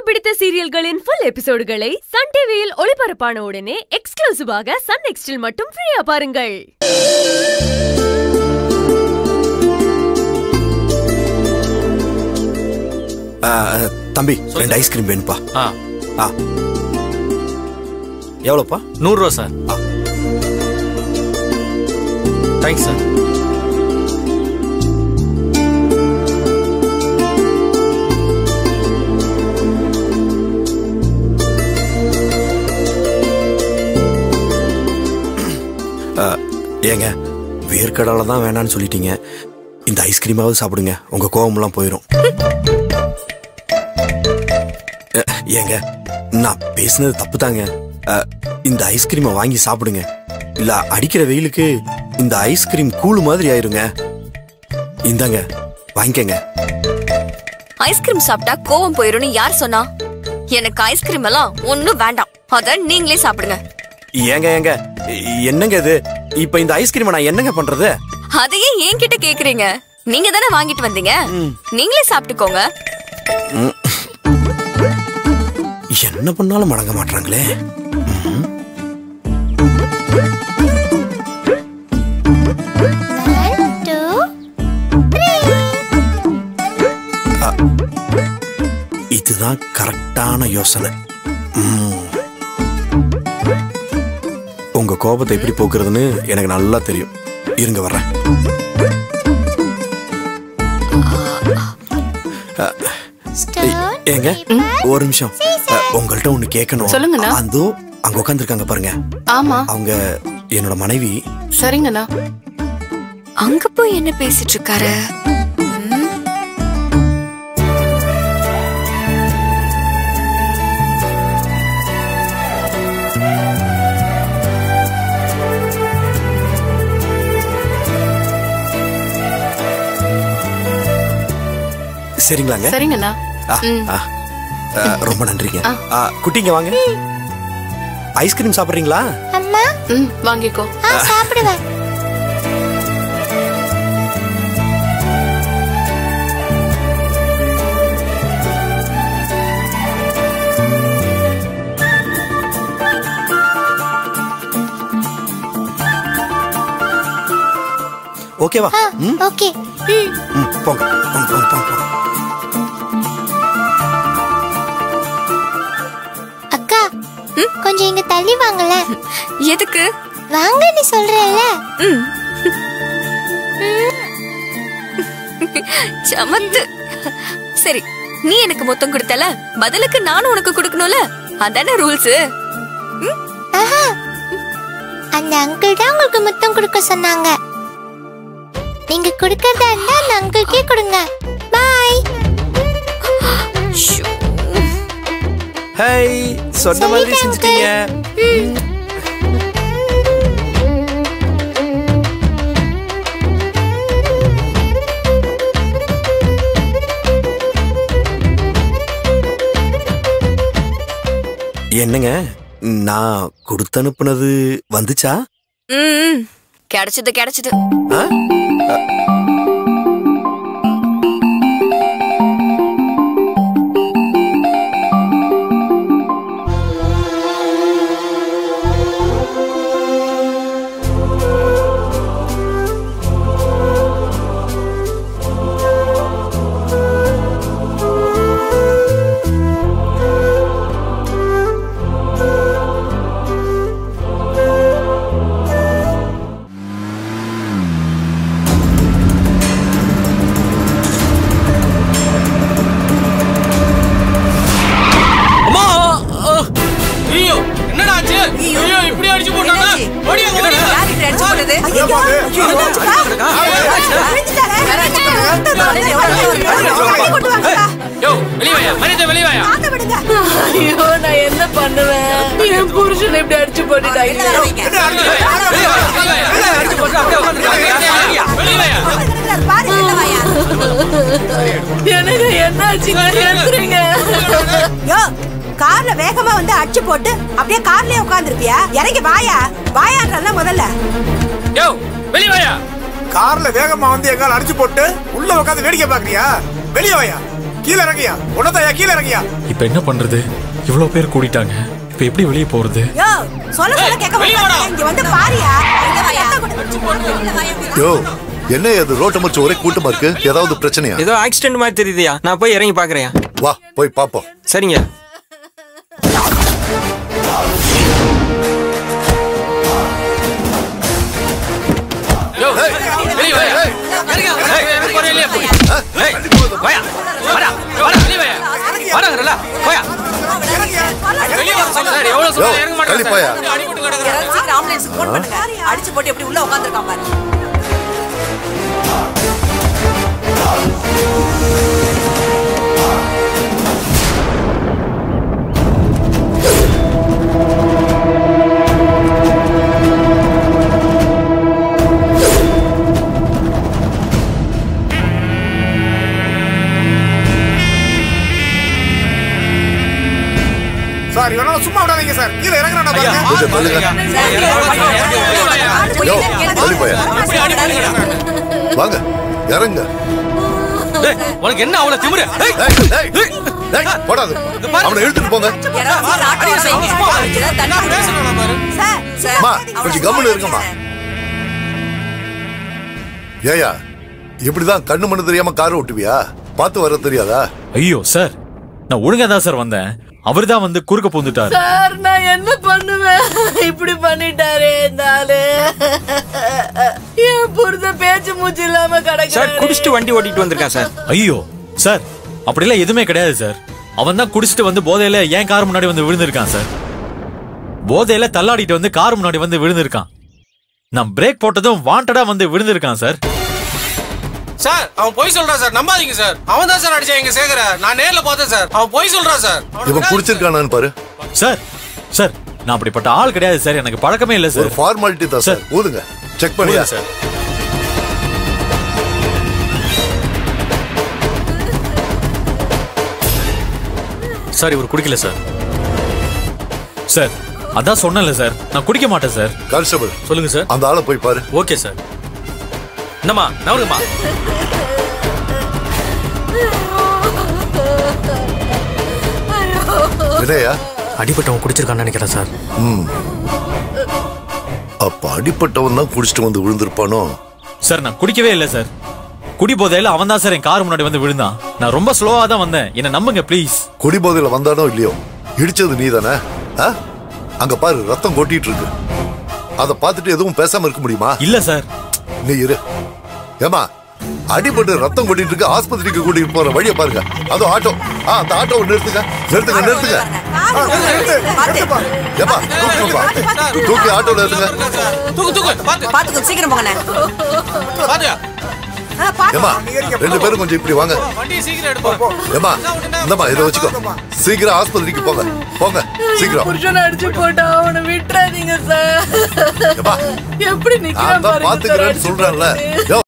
பிடித்த சீரியல்களின் full எபிசோடுகளை Sun டிவியில் ஒளிபரப்பான உடனே எக்ஸ்க்ளூசிவாக சன் நெக்ஸ்டில் மட்டும் ஃப்ரீயா பாருங்கள் ஆ, தம்பி ரெண்டு ஐஸ்கிரீம் வேணுப்பா ஆ ஆ எவ்வளோப்பா நூறுரூவா சார் ஆ. தேங்க்ஸ் சார் ஆ, ஏங்க வேர்க்கடலை தான் வேணான்னு சொல்லிட்டீங்க இந்த ஐஸ்கிரீமாவது சாப்பிடுங்க உங்க கோவமெல்லாம் போயிடும் அ, ஏங்க நான் பேசுனது தப்பு தாங்க இந்த ஐஸ்கிரீமை வாங்கி சாப்பிடுங்க இல்ல அடிக்கிற வெயிலுக்கு இந்த ஐஸ்கிரீம் கூழு மாதிரி ஆயிருங்க இந்தாங்க வாங்கிக்கங்க ஐஸ்கிரீம் சாப்பிட்டா கோவம் போயிரும்னு யார் சொன்னா எனக்கு ஐஸ்கிரீம் எல்லாம் ஒண்ணும் வேண்டாம் அத நீங்களே சாப்பிடுங்க ஏங்க ஏங்க என்னங்க இது இப்ப இந்த ஐஸ்கிரீமை நான் என்னங்க பண்றது அதையே என்கிட்ட கேக்குறீங்க நீங்க தானே வாங்கிட்டு வந்தீங்க நீங்களே சாப்பிட்டுக்கோங்க என்ன பண்ணாலும் மடங்க மாட்டாங்களே One, two, இதுதான் கரெக்டான யோசனை ம். உங்க கோபத்தை எப்படி போக்குறதுன்னு எனக்கு நல்லா தெரியும் இருங்க வர்றேன் stone, ஏங்க ஒரு நிமிஷம் அ, உங்கள்ட்ட ஒண்ணு கேட்கணும் சொல்லுங்கண்ணா. அந்தோ அங்க உட்காந்துருக்காங்க பாருங்க ஆமா அவங்க என்னோட மனைவி சரிங்கண்ணா அங்க போய் என்ன பேசிட்டு இருக்காரு ம்? சரிங்களாங்க சரிங்கண்ணா ஆ, ஆ. அ, ரொம்ப நன்றிங்க ஆ, குட்டிங்க வாங்க ஐஸ்கிரீம் சாப்பிட்றீங்களா அம்மா ம் வாங்கிக்கோ ஆ சாப்பிடுவேன் ஓகேவா ஆ ம் ஓகே ம், போங்க போங்க போங்க போங்க போங்க. அக்கா கொஞ்சம் இங்க தள்ளி வாங்கல எதுக்கு வாங்க நீ சொல்றேல ம். சமத்து சரி நீ எனக்கு மொத்தம் கொடுத்தல பதிலுக்கு நானும் உனக்கு கொடுக்கணும்ல அதானே ரூல்ஸ் ஆஹா அந்த அங்கிள் தான் உங்களுக்கு முத்தம் கொடுக்க சொன்னாங்க நீங்க கொடுக்கறதா இருந்தா அந்த அங்கிள்கே கொடுங்க பாய் ஹேய் சொன்ன மாதிரி சொல்லிட்டேன் செஞ்சுட்டீங்க என்னங்க நான் கொடுத்து அனுப்புனது வந்துச்சா ம் கிடைச்சது கிடைச்சது ஆ? அம்மா ஆ! ஐயோ என்னடா ஆச்சு ஐயோ இப்படி அடிச்சு போட்டாங்க ஓடியாங்க ஓடியாங்க யோ வெளிய வாயா மரியாதை வெளிய வாயா ஐயோ நான் என்ன பண்ணுவேன் என் புருஷனை இப்படி அடிச்சு போட்டுட்டாங்க வெளிய வாயா வெளிய வாயா எனக்கு என்ன ஆச்சு கேக்குறீங்க யோ கார்ல வேகமா வந்து அடிச்சு போட்டு அப்படியே கார்லயே உட்கார்ந்திருப்பியா இறங்கி வாயா வாயான்றல முதல்ல யோ வெளிய வாயா கார்ல வேகமா வந்து எங்கால அடிச்சு போட்டு உள்ள உட்காந்து வேடிக்கை பாக்குறியா வெளிய வாயா கீழே இறங்கியா உன்னதாயா கீழே இறங்கியா இப்ப என்ன பண்றது இவ்வளவு பேர் கூடிட்டாங்க இப்ப எப்படி வெளியே போறது யோ சொல்ல சொல்ல கேட்க மாட்டாங்க இங்க வந்து பாரியா இங்க வாயா யோ என்ன அது ரோட்டை முடிச்சு ஒரே கூட்டமா இருக்கு ஏதாவது பிரச்சனையா ஏதோ ஆக்சிடென்ட் மாதிரி தெரியுதுயா நான் போய் இறங்கி பாக்குறேன் வா போய் பாப்போம் சரிங்க யோ வெளிய வாயா ஏய், எனக்கு போறே இல்லையா போய் ஏய், வாயா வாடா வாடா வெளிய வாயா வாடாங்கறல வாயா வெளிய வர சொல்ல சார் எவ்வளவு சொல்ல யோ, இறங்க தள்ளி மாட்டேன் போயா. சார் அடிபட்டு கிடக்குறேன் சீக்கிரம் ஆம்புலன்ஸ் போன் பண்ணுங்க அடிச்சு போட்டு எப்படி உள்ள உட்கார்ந்திருக்கான் பாரு சார் இவனால சும்மா விடாதீங்க சார் கீழே இறங்குறானா பாருங்க கொஞ்சம் தள்ளுங்க யோ தள்ளி போயா வாங்க இறங்க டேய், உனக்கு என்ன அவ்வளவு திமிரு ஏய், டேய், டேய், டேய், போடாது அவனை இழுத்துட்டு போங்க நான் பேசுறேன் பாரு அம்மா கொஞ்சம் கம்முன்னு இருங்கம்மா ஏயா இப்படிதான் கண்ணு மண்ணு தெரியாம கார் ஓட்டுவியா பார்த்து வர தெரியாதா ஐயோ சார் நான் ஒழுங்கா தான் சார் வந்தேன் அவர்தான் வந்து குறுக்க பூந்துட்டாரு சார் நான் என்ன பண்ணுவேன் இப்படி பண்ணிட்டாரே இந்த ஆளு என் புரித பேச்சு மூச்சு இல்லாம சார் கிடக்கு குடிச்சிட்டு வண்டி ஓட்டிட்டு வந்திருக்கேன் சார் ஐயோ சார் அப்படிலாம் எதுவுமே கிடையாது சார் அவன் தான் குடிச்சிட்டு வந்து போதையில ஏன் கார் முன்னாடி வந்து விழுந்திருக்கான் சார் போதையில தள்ளாடிட்டு வந்து கார் முன்னாடி வந்து விழுந்திருக்கான் நான் பிரேக் போட்டதும் வாண்டடா வந்து விழுந்திருக்கான் சார் சார் அவன் பொய் சொல்றான் சார் நம்பாதீங்க சார் அவன் தான் சார் அடிச்சான் எங்க சேகர நான் நேர்ல பார்த்தேன் சார் அவன் பொய் சொல்றான் சார் இவன் குடிச்சிருக்கானான்னு பாரு சார் சார் நான் அப்படிப்பட்ட ஆள் கிடையாது சார் எனக்கு பழக்கமே இல்லை ஒரு சார் ஃபார்மாலிட்டி தான் சார் ஊதுங்க செக் பண்ணியா சார் சார் இவர் குடிக்கல சார் சார் அதான் சொன்னல சார் நான் குடிக்க மாட்டேன் சார் கான்ஸ்டபிள் சொல்லுங்க சார் அந்த ஆளை போய் பாரு ஓகே சார் என்னம்மா நவருங்கம்மா வினயா அடிபட்டவன் குடிச்சிருக்கான்னு நினைக்கிறேன் சார் ம் அப்ப அடிப்பட்டவன் தான் குடிச்சிட்டு வந்து விழுந்திருப்பானோ சார் நான் குடிக்கவே இல்லை சார் குடி போதையில அவன் தான் சார் என் கார் முன்னாடி வந்து விழுந்தான் நான் ரொம்ப ஸ்லோவா தான் வந்தேன் என்ன நம்புங்க ப்ளீஸ் குடிபோதையில வந்தானோ இல்லையோ இடிச்சது நீ தானே அங்க பாரு ரத்தம் கொட்டிட்டு இருக்கு அத பார்த்துட்டு எதுவும் பேசாம இருக்க முடியுமா இல்ல சார் நீ இரு ஏமா அடிபட்டு ரத்தம் கொட்டிட்டு இருக்கு ஆஸ்பத்திரிக்கு கூட்டிட்டு போற வழியை பாருங்க அதுவும் ஆட்டோ ஆ அந்த ஆட்டோவை நிறுத்துங்க நிறுத்துங்க நிறுத்துங்க ஏப்பா தூக்குங்கப்பா தூக்கி ஆட்டோல ஏத்துங்க தூக்கு தூக்கு பாத்து பாத்துக்கோ சீக்கிரம் போங்கண்ணே பாத்து ஏமா ரெண்டு பேரும் கொஞ்சம் இப்படி வாங்க வண்டியை சீக்கிரம் எடுப்போம் ஏமா இந்தம்மா இதை வச்சுக்கோ சீக்கிரம் ஆஸ்பத்திரிக்கு போங்க போங்க சீக்கிரம் புருஷன் அடிச்சு போட்டா அவனை விட்டுறாதீங்க சார் ஏப்பா எப்படி நிக்கிறான் நான் தான் பாருங்க சார் பாத்துக்கிறேன்னு அடிச்சு சொல்றேன்ல போட்டு. யோ